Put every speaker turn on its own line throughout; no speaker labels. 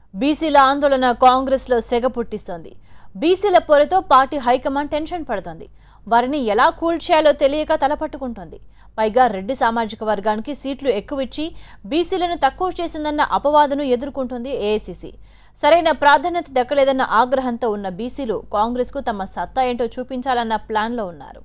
బీసీల ఆందోళన కాంగ్రెస్లో సెగ పుట్టిస్తోంది బీసీల పొరతో పార్టీ హైకమాండ్ టెన్షన్ పడుతోంది వారిని ఎలా కూల్ చేయాలో తెలియక తలపట్టుకుంటోంది పైగా రెడ్డి సామాజిక వర్గానికి సీట్లు ఎక్కువిచ్చి బీసీలను తక్కువ చేసిందన్న అపవాదును ఎదుర్కొంటోంది ఏఐసీసీ సరైన ప్రాధాన్యత దక్కలేదన్న ఆగ్రహంతో ఉన్న బీసీలు కాంగ్రెస్కు తమ సత్తా ఏంటో చూపించాలన్న ప్లాన్లో ఉన్నారు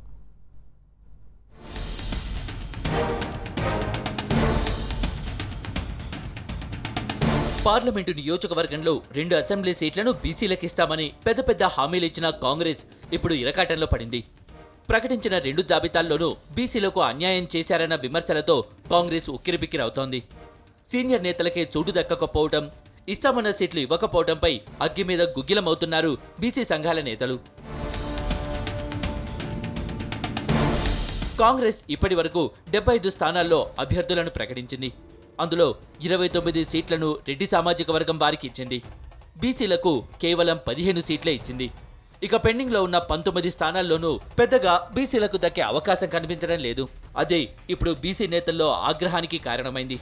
పార్లమెంటు నియోజకవర్గంలో రెండు అసెంబ్లీ సీట్లను బీసీలకు ఇస్తామని పెద్ద పెద్ద హామీలు ఇచ్చిన కాంగ్రెస్ ఇప్పుడు ఇరకాటంలో పడింది ప్రకటించిన రెండు జాబితాల్లోనూ బీసీలకు అన్యాయం చేశారన్న విమర్శలతో కాంగ్రెస్ ఉక్కిరిబిక్కిరవుతోంది సీనియర్ నేతలకే చోటు దక్కకపోవటం ఇస్తామన్న సీట్లు ఇవ్వకపోవడంపై అగ్గి మీద గుగ్గిలమవుతున్నారు బీసీ సంఘాల నేతలు కాంగ్రెస్ ఇప్పటి వరకు డెబ్బై ఐదు స్థానాల్లో అభ్యర్థులను ప్రకటించింది అందులో ఇరవై తొమ్మిది సీట్లను రెడ్డి సామాజిక వర్గం వారికి ఇచ్చింది బీసీలకు కేవలం పదిహేను సీట్లే ఇచ్చింది ఇక పెండింగ్లో ఉన్న పంతొమ్మిది స్థానాల్లోనూ పెద్దగా బీసీలకు దక్కే అవకాశం కనిపించడం లేదు అదే ఇప్పుడు బీసీ నేతల్లో ఆగ్రహానికి కారణమైంది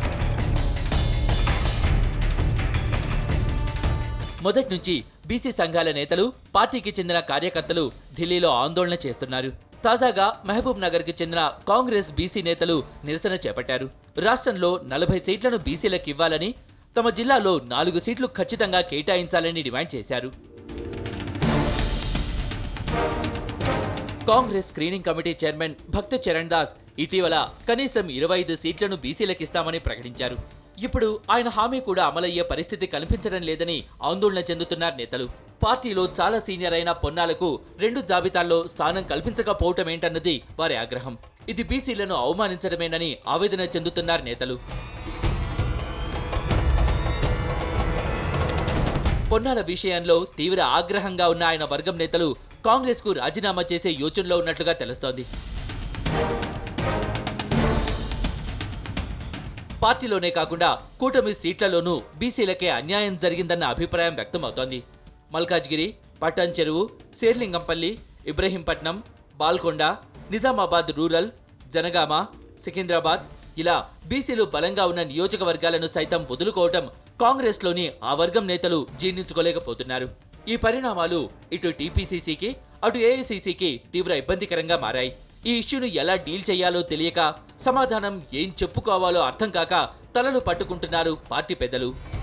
మొదటి నుంచి బీసీ సంఘాల నేతలు పార్టీకి చెందిన కార్యకర్తలు ఢిల్లీలో ఆందోళన చేస్తున్నారు తాజాగా మహబూబ్ నగర్ కి చెందిన కాంగ్రెస్ బీసీ నేతలు నిరసన చేపట్టారు రాష్ట్రంలో నలభై సీట్లను బీసీలకు ఇవ్వాలని తమ జిల్లాలో నాలుగు సీట్లు ఖచ్చితంగా కేటాయించాలని డిమాండ్ చేశారు Congress screening committee chairman Bhakta Charan Das ఇటీవల కనీసం ఇరవై ఐదు సీట్లను బీసీలకు ఇస్తామని ప్రకటించారు ఇప్పుడు ఆయన హామీ కూడా అమలయ్యే పరిస్థితి కనిపించడం లేదని ఆందోళన చెందుతున్నారు నేతలు పార్టీలో చాలా సీనియర్ అయిన పొన్నాలకు రెండు జాబితాల్లో స్థానం కల్పించకపోవటం ఏంటన్నది వారి ఆగ్రహం ఇది బీసీలను అవమానించడమేనని ఆవేదన చెందుతున్నారు నేతలు పొన్నాల విషయంలో తీవ్ర ఆగ్రహంగా ఉన్న ఆయన వర్గం నేతలు కాంగ్రెస్ కు రాజీనామా చేసే యోచనలో ఉన్నట్లుగా తెలుస్తోంది పార్టీలోనే కాకుండా కూటమి సీట్లలోనూ బీసీలకే అన్యాయం జరిగిందన్న అభిప్రాయం వ్యక్తమవుతోంది మల్కాజ్గిరి పట్టణ్ చెరువు శేర్లింగంపల్లి ఇబ్రహీంపట్నం బాల్కొండ నిజామాబాద్ రూరల్ జనగామ సికింద్రాబాద్ ఇలా బీసీలు బలంగా ఉన్న నియోజకవర్గాలను సైతం వదులుకోవటం కాంగ్రెస్లోని ఆ వర్గం నేతలు జీర్ణించుకోలేకపోతున్నారు ఈ పరిణామాలు ఇటు టీపీసీసీకి అటు ఏఐసీసీకి తీవ్ర ఇబ్బందికరంగా మారాయి ఈ ఇష్యూను ఎలా డీల్ చేయాలో తెలియక సమాధానం ఏం చెప్పుకోవాలో అర్థం కాక తలలు పట్టుకుంటున్నారు పార్టీ పెద్దలు